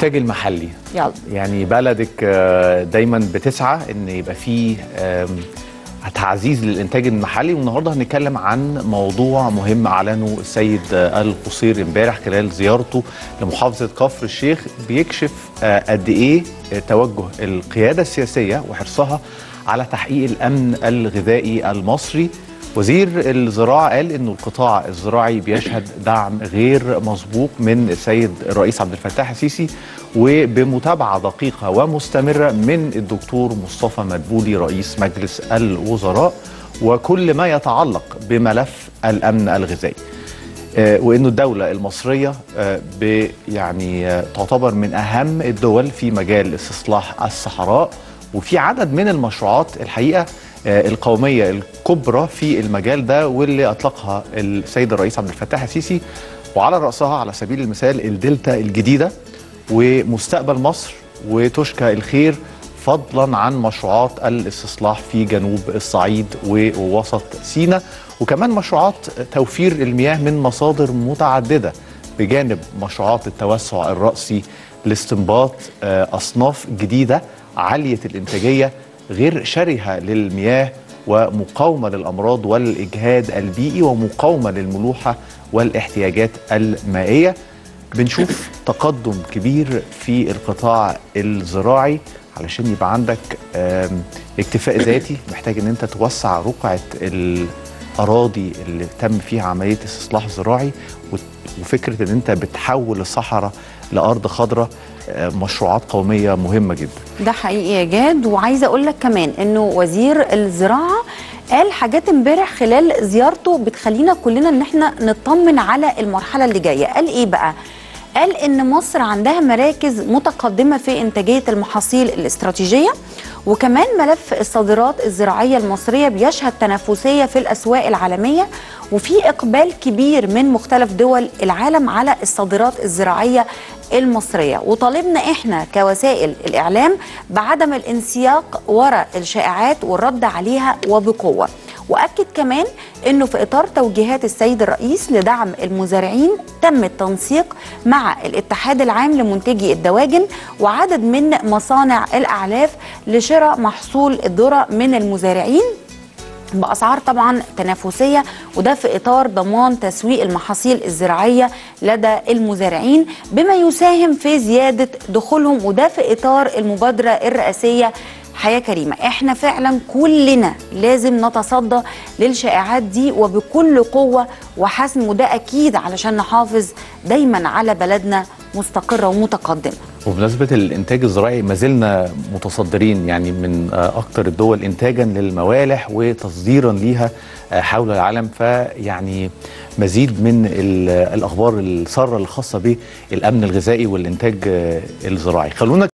الانتاج المحلي يلا يعني بلدك آه، دايما بتسعى ان يبقى فيه آم، تعزيز للانتاج المحلي والنهارده هنتكلم عن موضوع مهم اعلنه السيد آه، القصير امبارح خلال زيارته لمحافظه كفر الشيخ بيكشف آه، قد ايه آه، توجه القياده السياسيه وحرصها على تحقيق الامن الغذائي المصري وزير الزراعه قال انه القطاع الزراعي بيشهد دعم غير مسبوق من السيد الرئيس عبد الفتاح السيسي وبمتابعه دقيقه ومستمره من الدكتور مصطفى مدبولي رئيس مجلس الوزراء وكل ما يتعلق بملف الامن الغذائي. آه، وانه الدوله المصريه آه، ب- يعني آه، تعتبر من اهم الدول في مجال استصلاح الصحراء وفي عدد من المشروعات الحقيقه آه، القوميه الكبرى في المجال ده واللي اطلقها السيد الرئيس عبد الفتاح السيسي وعلى راسها على سبيل المثال الدلتا الجديده ومستقبل مصر وتشكى الخير فضلا عن مشروعات الاستصلاح في جنوب الصعيد ووسط سيناء وكمان مشروعات توفير المياه من مصادر متعدده بجانب مشروعات التوسع الرأسي لاستنباط آه، أصناف جديدة عالية الإنتاجية غير شرهة للمياه ومقاومة للأمراض والإجهاد البيئي ومقاومة للملوحة والاحتياجات المائية بنشوف تقدم كبير في القطاع الزراعي علشان يبقى عندك آم، اكتفاء ذاتي محتاج ان انت توسع رقعة الأراضي اللي تم فيها عملية استصلاح زراعي وت- وفكرة ان انت بتحول الصحراء لأرض خضراء آه، مشروعات قومية مهمة جدا ده حقيقي يا جاد وعايزه اقول لك كمان انه وزير الزراعه قال حاجات امبارح خلال زيارته بتخلينا كلنا ان احنا نطمن على المرحله اللي جايه قال ايه بقى قال ان مصر عندها مراكز متقدمه في انتاجيه المحاصيل الاستراتيجيه وكمان ملف الصادرات الزراعيه المصريه بيشهد تنافسيه في الاسواق العالميه وفي اقبال كبير من مختلف دول العالم على الصادرات الزراعيه المصريه وطالبنا احنا كوسائل الاعلام بعدم الانسياق وراء الشائعات والرد عليها وبقوه واكد كمان انه في اطار توجيهات السيد الرئيس لدعم المزارعين تم التنسيق مع الاتحاد العام لمنتجي الدواجن وعدد من مصانع الاعلاف لشراء محصول الذره من المزارعين باسعار طبعا تنافسيه وده في اطار ضمان تسويق المحاصيل الزراعيه لدى المزارعين بما يساهم في زياده دخولهم وده في اطار المبادره الرئاسيه حياه كريمه احنا فعلا كلنا لازم نتصدى للشائعات دي وبكل قوه وحسم وده اكيد علشان نحافظ دايما على بلدنا مستقره ومتقدمه وبمناسبة الإنتاج الزراعي ما زلنا متصدرين يعني من آه، أكثر الدول إنتاجا للموالح وتصديرا ليها آه، حول العالم فيعني مزيد من ال- الأخبار السارة الخاصة بالأمن الغذائي والإنتاج آه، الزراعي خلونا